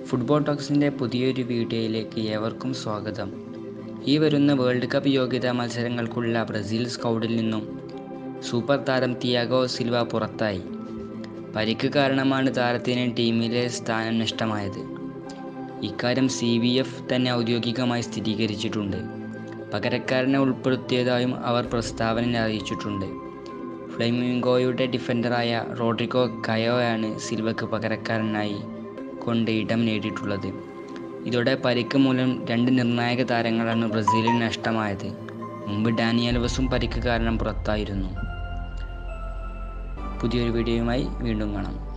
football ടോക്സിൻ്റെ പുതിയൊരു വീഡിയോയിലേക്ക് ഏവർക്കും സ്വാഗതം ഈ വരുന്ന വേൾഡ് കപ്പ് യോഗ്യതാ മത്സരങ്ങൾക്കുള്ള ബ്രസീൽ സ്കൗഡിൽ നിന്നും സൂപ്പർ താരം തിയാഗോ സിൽവ പുറത്തായി പരിക്ക് കാരണമാണ് താരത്തിന് ടീമിലെ സ്ഥാനം നഷ്ടമായത് ഇക്കാര്യം സി വി എഫ് തന്നെ ഔദ്യോഗികമായി സ്ഥിരീകരിച്ചിട്ടുണ്ട് പകരക്കാരനെ ഉൾപ്പെടുത്തിയതായും അവർ പ്രസ്താവനയിൽ അറിയിച്ചിട്ടുണ്ട് ഫ്ലെമിംഗോയുടെ ഡിഫൻഡറായ റോഡ്രിഗോ കയോയാണ് സിൽവക്ക് പകരക്കാരനായി കൊണ്ട് ഇടം നേടിയിട്ടുള്ളത് ഇതോടെ പരിക്ക് മൂലം രണ്ട് നിർണായക താരങ്ങളാണ് ബ്രസീലിന് നഷ്ടമായത് മുമ്പ് ഡാനിയൽവസും പരിക്ക് കാരണം പുറത്തായിരുന്നു പുതിയൊരു വീഡിയോയുമായി വീണ്ടും കാണാം